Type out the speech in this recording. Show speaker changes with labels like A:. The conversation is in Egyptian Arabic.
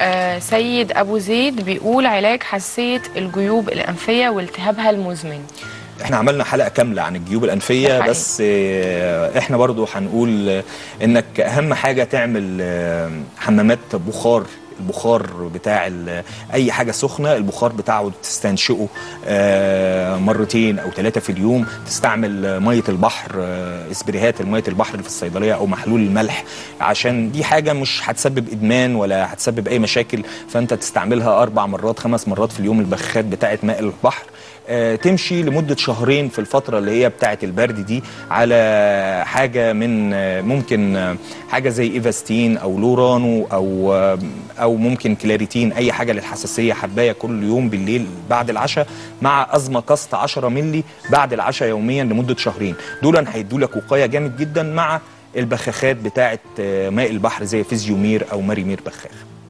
A: آه سيد ابو زيد بيقول علاج حساسيه الجيوب الانفيه والتهابها المزمن
B: احنا عملنا حلقه كامله عن الجيوب الانفيه
A: ده حقيقي.
B: بس آه، احنا برضو هنقول آه، انك اهم حاجه تعمل آه، حمامات بخار البخار بتاع ال- اي حاجه سخنه البخار بتاعه تستنشقه آه، مرتين او ثلاثه في اليوم تستعمل آه، ميه البحر آه، اسبريهات الميه البحر اللي في الصيدليه او محلول الملح عشان دي حاجه مش هتسبب ادمان ولا هتسبب اي مشاكل فانت تستعملها اربع مرات خمس مرات في اليوم البخاخات بتاعه ماء البحر آه، تمشي لمدة شهرين في الفترة اللي هي بتاعة البرد دي على حاجة من آه، ممكن آه، حاجة زي إيفاستين أو لورانو أو آه، أو ممكن كلاريتين أي حاجة للحساسية حباية كل يوم بالليل بعد العشاء مع أزمة قسط 10 ملي بعد العشاء يوميا لمدة شهرين دول هيدوا لك وقاية جامد جدا مع البخاخات بتاعة آه، ماء البحر زي فيزيومير أو ماريمير بخاخ